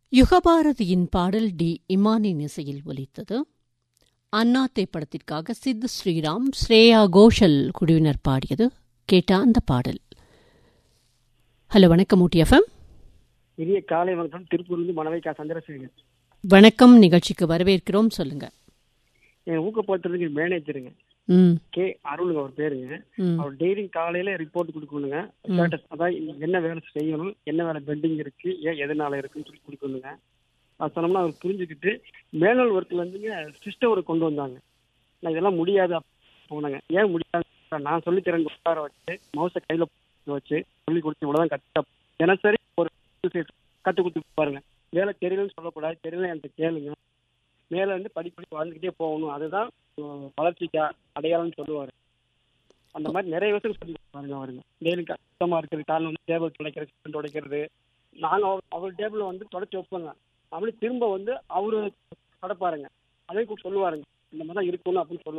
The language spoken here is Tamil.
யுகபாரதியின் பாடல் டி இமானின் இசையில் ஒலித்தது அண்ணாத்தை படத்திற்காக சித்து ஸ்ரீராம் ஸ்ரேயா கோஷல் குழுவினர் பாடியது கேட்ட அந்த பாடல் ஹலோ வணக்கம் ஊட்டி எஃப்எம் இனிய காலை வணக்கம் திருப்பூர்லேருந்து மணவைக்கா சந்திரசேகர் வணக்கம் நிகழ்ச்சிக்கு வரவேற்கிறோம் சொல்லுங்க என் ஊக்கப்படுத்துறதுக்கு மேனேஜருங்க ம் கே அருளுங்க அவர் பேருங்க ம் அவர் டெய்லி காலையில ரிப்போர்ட் கொடுக்கணுங்க ஸ்டேட்டஸ் அதான் என்ன வேலை செய்யணும் என்ன வேலை பெண்டிங் இருக்கு ஏன் எதனால இருக்குன்னு சொல்லி கொடுக்கணுங்க அது சொன்னோம்னா அவர் புரிஞ்சுக்கிட்டு மேனுவல் ஒர்க்ல இருந்துங்க சிஸ்டம் ஒரு கொண்டு வந்தாங்க நான் இதெல்லாம் முடியாது அப்ப போனாங்க ஏன் முடியாது நான் சொல்லி தரேன் உட்கார வச்சு மவுசை கையில வச்சு சொல்லி கொடுத்து இவ்வளவுதான் கரெக்டா தினசரி ஒரு கத்து கொடுத்து பாருங்க வேலை தெரியலன்னு சொல்லக்கூடாது தெரியல என்கிட்ட கேளுங்க மேல இருந்து படிப்படி வாழ்ந்துக்கிட்டே போகணும் அதுதான் உம், வளர்ச்சிக்கு அடையாளம்னு சொல்லுவாரு அந்த மாதிரி நிறைய விஷயம் சொல்லி பாருங்க அவருங்க டெய்லி கஷ்டமா இருக்கிறது காரணம் வந்து டேபிள் துடைக்கிறது சிமெண்ட் துடைக்கிறது நாங்க அவர் அவர் டேபிள் வந்து தொடச்சி வைப்போங்க அவரு திரும்ப வந்து அவரு தொடப்பாருங்க அதையும் கூட சொல்லுவாருங்க இந்த மாதிரி தான் இருக்கணும் அப்படின்னு சொல்லுவாங்க